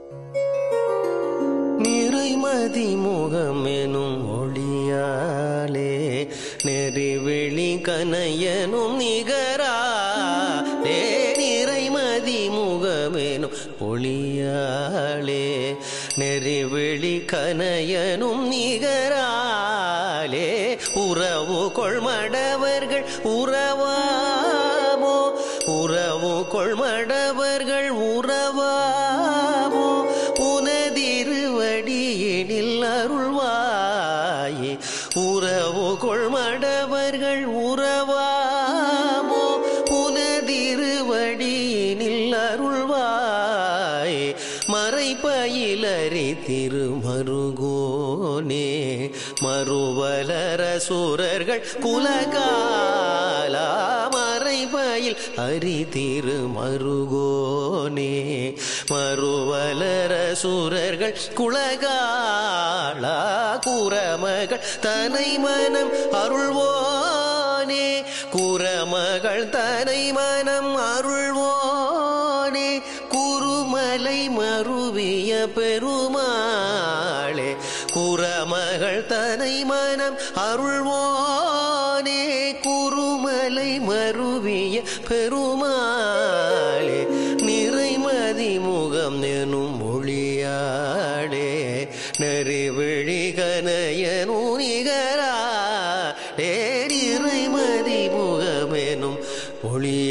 நிறைமதி முகமெனும் ஒளியாலே நெறிவெளி கனையனும் நிகராலே நிறைமதி முகமெனும் ஒளியாலே நெறிவெளி கனையனும் நிகராலே உறவு கொள்மடவர்கள் உறவாமோ உறவு கொள்மடவர்கள் உறவாமோ உனதிருவடியினில் அருள்வாயே உறவு கொள்மடவர்கள் உறவாமோ உனதிருவடியினில் அருள்வாயே மறைப்பயிலறி திருமருகோனே மறுவலர சூரர்கள் குலகாலா மறைபயில் அரி திருமருகோனே மறுவலர சூரர்கள் குலகாலா குரமகள் தனை மனம் அருள்வோனே குரமகள் தனை மனம் அருள்வோனே குருமலை மருவிய பெருமாளே குரமகள் தனை மனம் அருள்வோனே குருமலை மருவிய பெருமாளே நிறைமதி முகம் எனும் மொழியாடே நெறிவிழி கனையனு நிகராடே நிறைமதி முகமெனும் ஒளியாடே